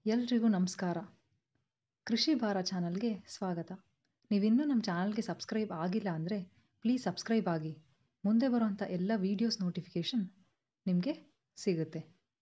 ಎಲ್ರಿಗೂ ನಮಸ್ಕಾರ ಕೃಷಿ ಭಾರ ಚಾನಲ್ಗೆ ಸ್ವಾಗತ ನೀವಿನ್ನೂ ನಮ್ಮ ಚಾನಲ್ಗೆ ಸಬ್ಸ್ಕ್ರೈಬ್ ಆಗಿಲ್ಲ ಅಂದರೆ ಪ್ಲೀಸ್ ಸಬ್ಸ್ಕ್ರೈಬ್ ಆಗಿ ಮುಂದೆ ಬರುವಂಥ ಎಲ್ಲ ವೀಡಿಯೋಸ್ ನೋಟಿಫಿಕೇಷನ್ ನಿಮಗೆ ಸಿಗುತ್ತೆ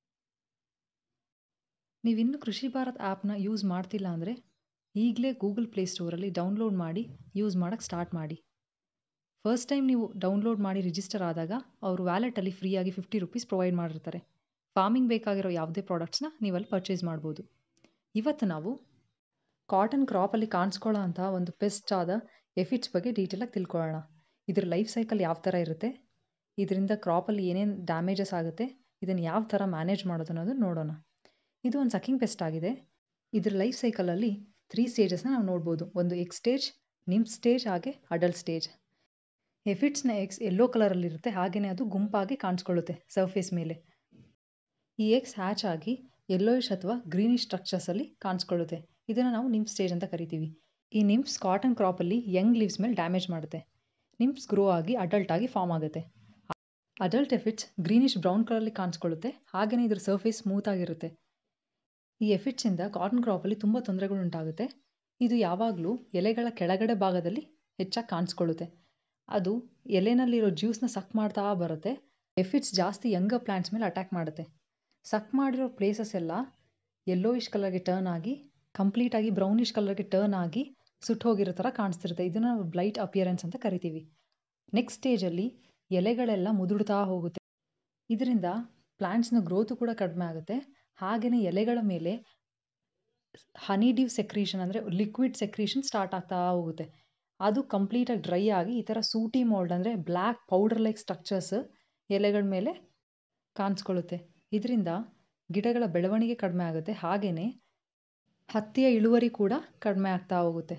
ನೀವಿನ್ನೂ ಕೃಷಿ ಭಾರತ್ ಆ್ಯಪ್ನ ಯೂಸ್ ಮಾಡ್ತಿಲ್ಲ ಅಂದರೆ ಈಗಲೇ ಗೂಗಲ್ ಪ್ಲೇಸ್ಟೋರಲ್ಲಿ ಡೌನ್ಲೋಡ್ ಮಾಡಿ ಯೂಸ್ ಮಾಡೋಕ್ಕೆ ಸ್ಟಾರ್ಟ್ ಮಾಡಿ ಫಸ್ಟ್ ಟೈಮ್ ನೀವು ಡೌನ್ಲೋಡ್ ಮಾಡಿ ರಿಜಿಸ್ಟರ್ ಆದಾಗ ಅವರು ವ್ಯಾಲೆಟಲ್ಲಿ ಫ್ರೀಯಾಗಿ ಫಿಫ್ಟಿ ರುಪೀಸ್ ಪ್ರೊವೈಡ್ ಮಾಡಿರ್ತಾರೆ ಫಾರ್ಮಿಂಗ್ ಬೇಕಾಗಿರೋ ಯಾವುದೇ ಪ್ರಾಡಕ್ಟ್ಸ್ನ ನೀವಲ್ಲಿ ಪರ್ಚೇಸ್ ಮಾಡ್ಬೋದು ಇವತ್ತು ನಾವು ಕಾಟನ್ ಕ್ರಾಪಲ್ಲಿ ಕಾಣಿಸ್ಕೊಳ್ಳೋ ಅಂಥ ಒಂದು ಪೆಸ್ಟ್ ಆದ ಎಫಿಟ್ಸ್ ಬಗ್ಗೆ ಡೀಟೇಲಾಗಿ ತಿಳ್ಕೊಳ್ಳೋಣ ಇದ್ರ ಲೈಫ್ ಸೈಕಲ್ ಯಾವ ಥರ ಇರುತ್ತೆ ಇದರಿಂದ ಕ್ರಾಪಲ್ಲಿ ಏನೇನು ಡ್ಯಾಮೇಜಸ್ ಆಗುತ್ತೆ ಇದನ್ನು ಯಾವ ಥರ ಮ್ಯಾನೇಜ್ ಮಾಡೋದು ಅನ್ನೋದು ನೋಡೋಣ ಇದು ಒಂದು ಸಕಿಂಗ್ ಪೆಸ್ಟ್ ಆಗಿದೆ ಇದ್ರ ಲೈಫ್ ಸೈಕಲಲ್ಲಿ ತ್ರೀ ಸ್ಟೇಜಸ್ನ ನಾವು ನೋಡ್ಬೋದು ಒಂದು ಎಗ್ ಸ್ಟೇಜ್ ನಿಮ್ ಸ್ಟೇಜ್ ಹಾಗೆ ಅಡಲ್ಟ್ ಸ್ಟೇಜ್ ಎಫಿಟ್ಸ್ನ ಎಗ್ಸ್ ಎಲ್ಲೋ ಕಲರಲ್ಲಿರುತ್ತೆ ಹಾಗೆಯೇ ಅದು ಗುಂಪಾಗಿ ಕಾಣಿಸ್ಕೊಳ್ಳುತ್ತೆ ಸರ್ಫೇಸ್ ಮೇಲೆ ಈ ಎಗ್ಸ್ ಹ್ಯಾಚ್ ಆಗಿ ಯೆಲ್ಲೋಯಿಶ್ ಅಥವಾ ಗ್ರೀನಿಶ್ ಸ್ಟ್ರಕ್ಚರ್ಸಲ್ಲಿ ಕಾಣಿಸ್ಕೊಳ್ಳುತ್ತೆ ಇದನ್ನು ನಾವು ನಿಮ್ಸ್ ಸ್ಟೇಜ್ ಅಂತ ಕರಿತೀವಿ ಈ ನಿಮ್ಸ್ ಕಾಟನ್ ಕ್ರಾಪಲ್ಲಿ ಯಂಗ್ ಲೀವ್ಸ್ ಮೇಲೆ ಡ್ಯಾಮೇಜ್ ಮಾಡುತ್ತೆ ನಿಮ್ಸ್ ಗ್ರೋ ಆಗಿ ಅಡಲ್ಟ್ ಆಗಿ ಫಾರ್ಮ್ ಆಗುತ್ತೆ ಅಡಲ್ಟ್ ಎಫಿಟ್ಸ್ ಗ್ರೀನಿಶ್ ಬ್ರೌನ್ ಕಲರಲ್ಲಿ ಕಾಣಿಸ್ಕೊಳ್ಳುತ್ತೆ ಹಾಗೆಯೇ ಇದ್ರ ಸರ್ಫೇಸ್ ಸ್ಮೂತ್ ಆಗಿರುತ್ತೆ ಈ ಎಫಿಟ್ಸಿಂದ ಕಾಟನ್ ಕ್ರಾಪಲ್ಲಿ ತುಂಬ ತೊಂದರೆಗಳು ಉಂಟಾಗುತ್ತೆ ಇದು ಯಾವಾಗಲೂ ಎಲೆಗಳ ಕೆಳಗಡೆ ಭಾಗದಲ್ಲಿ ಹೆಚ್ಚಾಗಿ ಕಾಣಿಸ್ಕೊಳ್ಳುತ್ತೆ ಅದು ಎಲೆನಲ್ಲಿರೋ ಜ್ಯೂಸ್ನ ಸಕ್ ಮಾಡ್ತಾ ಬರುತ್ತೆ ಎಫಿಟ್ಸ್ ಜಾಸ್ತಿ ಯಂಗರ್ ಪ್ಲ್ಯಾಂಟ್ಸ್ ಮೇಲೆ ಅಟ್ಯಾಕ್ ಮಾಡುತ್ತೆ ಸಕ್ ಮಾಡಿರೋ ಪ್ಲೇಸಸ್ ಎಲ್ಲ ಯೆಲ್ಲೋಯಿಶ್ ಕಲರ್ಗೆ ಟರ್ನ್ ಆಗಿ ಕಂಪ್ಲೀಟಾಗಿ ಬ್ರೌನಿಷ್ ಕಲರ್ಗೆ ಟರ್ನ್ ಆಗಿ ಸುಟ್ಟೋಗಿರೋ ಥರ ಕಾಣಿಸ್ತಿರುತ್ತೆ ಇದನ್ನು ನಾವು ಬ್ಲೈಟ್ ಅಪಿಯರೆನ್ಸ್ ಅಂತ ಕರಿತೀವಿ ನೆಕ್ಸ್ಟ್ ಸ್ಟೇಜಲ್ಲಿ ಎಲೆಗಳೆಲ್ಲ ಮುದುಡ್ತಾ ಹೋಗುತ್ತೆ ಇದರಿಂದ ಪ್ಲ್ಯಾಂಟ್ಸ್ನ ಗ್ರೋತು ಕೂಡ ಕಡಿಮೆ ಆಗುತ್ತೆ ಹಾಗೆಯೇ ಎಲೆಗಳ ಮೇಲೆ ಹನಿ ಡ್ಯೂ ಸೆಕ್ರೀಷನ್ ಅಂದರೆ ಲಿಕ್ವಿಡ್ ಸೆಕ್ರೀಷನ್ ಸ್ಟಾರ್ಟ್ ಆಗ್ತಾ ಹೋಗುತ್ತೆ ಅದು ಕಂಪ್ಲೀಟಾಗಿ ಡ್ರೈ ಆಗಿ ಈ ಥರ ಸೂಟಿ ಮೋಲ್ಡ್ ಅಂದರೆ ಬ್ಲ್ಯಾಕ್ ಪೌಡರ್ ಲೈಕ್ ಸ್ಟ್ರಕ್ಚರ್ಸ್ ಎಲೆಗಳ ಮೇಲೆ ಕಾಣಿಸ್ಕೊಳ್ಳುತ್ತೆ ಇದರಿಂದ ಗಿಡಗಳ ಬೆಳವಣಿಗೆ ಕಡಿಮೆ ಆಗುತ್ತೆ ಹಾಗೆಯೇ ಹತ್ತಿಯ ಇಳುವರಿ ಕೂಡ ಕಡಿಮೆ ಆಗ್ತಾ ಹೋಗುತ್ತೆ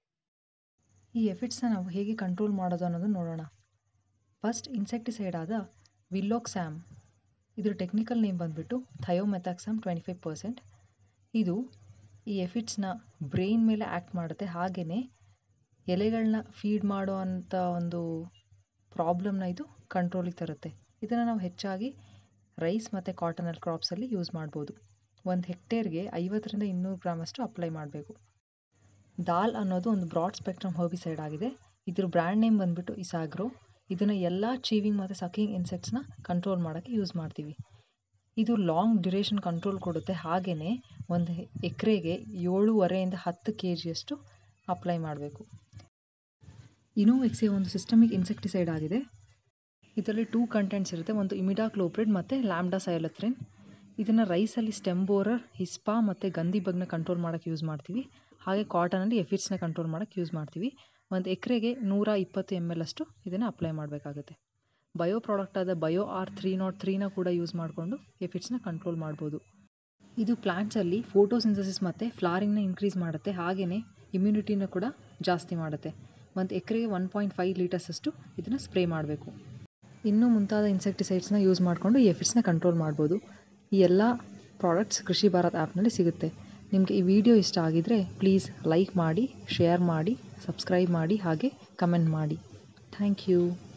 ಈ ಎಫಿಟ್ಸ್ನ ನಾವು ಹೇಗೆ ಕಂಟ್ರೋಲ್ ಮಾಡೋದು ಅನ್ನೋದು ನೋಡೋಣ ಫಸ್ಟ್ ಇನ್ಸೆಕ್ಟಿಸೈಡ್ ಆದ ವಿಲ್ಲೋಕ್ಸ್ಯಾಮ್ ಇದ್ರ ಟೆಕ್ನಿಕಲ್ ನೇಮ್ ಬಂದುಬಿಟ್ಟು ಥಯೋಮೆಥಾಕ್ಸಾಮ್ ಟ್ವೆಂಟಿ ಫೈವ್ ಪರ್ಸೆಂಟ್ ಇದು ಈ ಎಫಿಟ್ಸ್ನ ಬ್ರೈನ್ ಮೇಲೆ ಆ್ಯಕ್ಟ್ ಮಾಡುತ್ತೆ ಹಾಗೆಯೇ ಎಲೆಗಳನ್ನ ಫೀಡ್ ಮಾಡೋ ಅಂಥ ಒಂದು ಪ್ರಾಬ್ಲಮ್ನ ಇದು ಕಂಟ್ರೋಲಿಗೆ ತರುತ್ತೆ ಇದನ್ನು ನಾವು ಹೆಚ್ಚಾಗಿ ರೈಸ್ ಮತ್ತು ಕಾಟನಲ್ ಕ್ರಾಪ್ಸಲ್ಲಿ ಯೂಸ್ ಮಾಡ್ಬೋದು ಒಂದು ಹೆಕ್ಟೇರ್ಗೆ ಐವತ್ತರಿಂದ ಇನ್ನೂರು ಗ್ರಾಮಷ್ಟು ಅಪ್ಲೈ ಮಾಡಬೇಕು ದಾಲ್ ಅನ್ನೋದು ಒಂದು ಬ್ರಾಡ್ ಸ್ಪೆಕ್ಟ್ರಮ್ ಹರ್ಬಿಸೈಡ್ ಆಗಿದೆ ಇದ್ರ ಬ್ರ್ಯಾಂಡ್ ನೇಮ್ ಬಂದುಬಿಟ್ಟು ಇಸಾಗ್ರೋ ಇದನ್ನು ಎಲ್ಲ ಚೀವಿಂಗ್ ಮತ್ತು ಸಕಿಂಗ್ ಇನ್ಸೆಕ್ಟ್ಸ್ನ ಕಂಟ್ರೋಲ್ ಮಾಡೋಕ್ಕೆ ಯೂಸ್ ಮಾಡ್ತೀವಿ ಇದು ಲಾಂಗ್ ಡ್ಯುರೇಷನ್ ಕಂಟ್ರೋಲ್ ಕೊಡುತ್ತೆ ಹಾಗೆಯೇ ಒಂದು ಎಕರೆಗೆ ಏಳೂವರೆಯಿಂದ ಹತ್ತು ಕೆ ಜಿಯಷ್ಟು ಅಪ್ಲೈ ಮಾಡಬೇಕು ಇನೋವೆಕ್ಸೆ ಒಂದು ಸಿಸ್ಟಮಿಕ್ ಇನ್ಸೆಕ್ಟಿಸೈಡ್ ಆಗಿದೆ ಇದರಲ್ಲಿ ಟೂ ಕಂಟೆಂಟ್ಸ್ ಇರುತ್ತೆ ಒಂದು ಇಮಿಡಾಕ್ಲೋಪ್ರಿಡ್ ಮತ್ತು ಲ್ಯಾಂಬ್ಡಾ ಸೈಲತ್ರಿನ್ ಇದನ್ನು ರೈಸಲ್ಲಿ ಸ್ಟೆಮ್ ಬೋರರ್ ಹಿಸ್ಪಾ ಮತ್ತು ಗಂಧಿ ಬಗ್ನ ಕಂಟ್ರೋಲ್ ಮಾಡೋಕ್ಕೆ ಯೂಸ್ ಮಾಡ್ತೀವಿ ಹಾಗೆ ಕಾಟನಲ್ಲಿ ಎಫಿಟ್ಸ್ನ ಕಂಟ್ರೋಲ್ ಮಾಡೋಕ್ಕೆ ಯೂಸ್ ಮಾಡ್ತೀವಿ ಒಂದು ಎಕರೆಗೆ ನೂರ ಇಪ್ಪತ್ತು ಎಮ್ ಎಲ್ ಅಷ್ಟು ಇದನ್ನು ಅಪ್ಲೈ ಮಾಡಬೇಕಾಗುತ್ತೆ ಬಯೋ ಪ್ರಾಡಕ್ಟ್ ಆದ ಬಯೋ ಆರ್ ತ್ರೀ ನಾಟ್ ತ್ರೀನ ಕೂಡ ಯೂಸ್ ಮಾಡಿಕೊಂಡು ಎಫಿಟ್ಸ್ನ ಕಂಟ್ರೋಲ್ ಮಾಡ್ಬೋದು ಇದು ಪ್ಲ್ಯಾಂಟ್ಸಲ್ಲಿ ಫೋಟೋಸಿಂಥಸಿಸ್ ಮತ್ತು ಫ್ಲಾರಿಂಗ್ನ ಇನ್ಕ್ರೀಸ್ ಮಾಡುತ್ತೆ ಹಾಗೆಯೇ ಇಮ್ಯುನಿಟಿನ ಕೂಡ ಜಾಸ್ತಿ ಮಾಡುತ್ತೆ ಒಂದು ಎಕರೆಗೆ ಒನ್ ಪಾಯಿಂಟ್ ಫೈವ್ ಲೀಟರ್ಸಷ್ಟು ಇದನ್ನು ಸ್ಪ್ರೇ ಮಾಡಬೇಕು ಇನ್ನೂ ಮುಂತಾದ ಇನ್ಸೆಕ್ಟಿಸೈಡ್ಸ್ನ ಯೂಸ್ ಮಾಡಿಕೊಂಡು ಈ ಎಫಿಟ್ಸ್ನ ಕಂಟ್ರೋಲ್ ಮಾಡ್ಬೋದು ಈ ಎಲ್ಲ ಪ್ರಾಡಕ್ಟ್ಸ್ ಕೃಷಿ ಭಾರತ್ ಆ್ಯಪ್ನಲ್ಲಿ ಸಿಗುತ್ತೆ ನಿಮಗೆ ಈ ವಿಡಿಯೋ ಇಷ್ಟ ಆಗಿದರೆ ಪ್ಲೀಸ್ ಲೈಕ್ ಮಾಡಿ ಶೇರ್ ಮಾಡಿ ಸಬ್ಸ್ಕ್ರೈಬ್ ಮಾಡಿ ಹಾಗೆ ಕಮೆಂಟ್ ಮಾಡಿ ಥ್ಯಾಂಕ್ ಯು